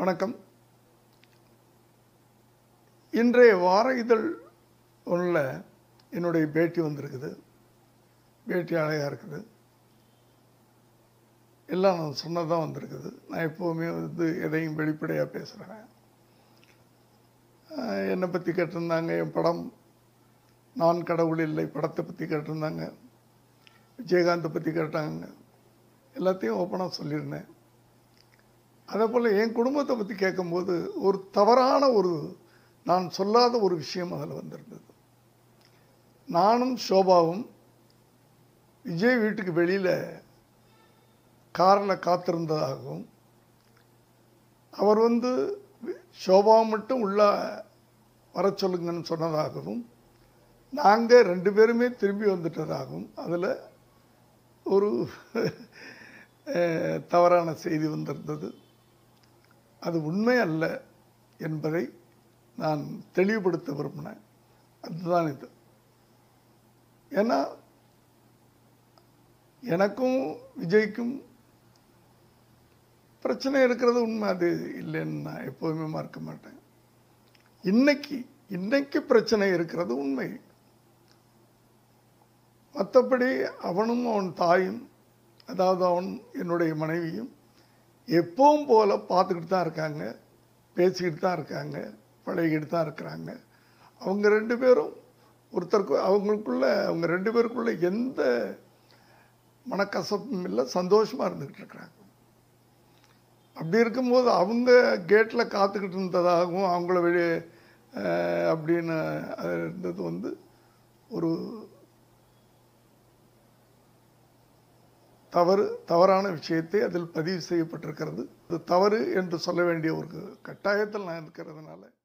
வணக்கம் இன்றைய வார இதழ் ஒன்றில் என்னுடைய பேட்டி வந்திருக்குது பேட்டி அழகாக இருக்குது எல்லாம் நான் சொன்னதான் வந்திருக்குது நான் எப்போவுமே வந்து எதையும் வெளிப்படையாக பேசுகிறேன் என்னை பற்றி கேட்டிருந்தாங்க என் படம் நான் கடவுள் இல்லை படத்தை பற்றி கேட்டிருந்தாங்க விஜயகாந்தை பற்றி கேட்டாங்க எல்லாத்தையும் ஓப்பனாக சொல்லியிருந்தேன் அதே போல் என் குடும்பத்தை பற்றி கேட்கும்போது ஒரு தவறான ஒரு நான் சொல்லாத ஒரு விஷயம் அதில் வந்திருந்தது நானும் ஷோபாவும் விஜய் வீட்டுக்கு வெளியில் காரில் காத்திருந்ததாகவும் அவர் வந்து ஷோபா மட்டும் உள்ள வர சொல்லுங்கன்னு சொன்னதாகவும் நாங்கள் ரெண்டு பேருமே திரும்பி வந்துட்டதாகவும் அதில் ஒரு அஹ், தவறான செய்தி வந்திருந்தது அது உண்மை அல்ல என்பதை நான் தெளிவுபடுத்த விரும்பினேன் அதுதான் இது ஏன்னா எனக்கும் விஜய்க்கும் பிரச்சனை இருக்கிறது உண்மை அது இல்லைன்னு நான் எப்போதுமே மறக்க மாட்டேன் இன்னைக்கு இன்னைக்கு பிரச்சனை இருக்கிறது உண்மை மற்றபடி அவனும் அவன் தாயும் அதாவது அவன் என்னுடைய மனைவியும் எப்பவும் போல பார்த்துக்கிட்டு தான் இருக்காங்க பேசிக்கிட்டு தான் இருக்காங்க பழகிக்கிட்டு தான் இருக்கிறாங்க அவங்க ரெண்டு பேரும் ஒருத்தருக்கு அவங்களுக்குள்ள அவங்க ரெண்டு பேருக்குள்ள எந்த மனக்கசப்பும் இல்லை சந்தோஷமாக இருந்துக்கிட்டு இருக்கிறாங்க அப்படி இருக்கும்போது அவங்க கேட்டில் காத்துக்கிட்டு இருந்ததாகவும் அவங்கள வெளியே அஹ், அப்படின்னு அது இருந்தது வந்து ஒரு தவறு தவறான விஷயத்தை அதில் பதிவு செய்யப்பட்டிருக்கிறது அது தவறு என்று சொல்ல வேண்டிய ஒரு கட்டாயத்தில் நான் இருக்கிறதுனால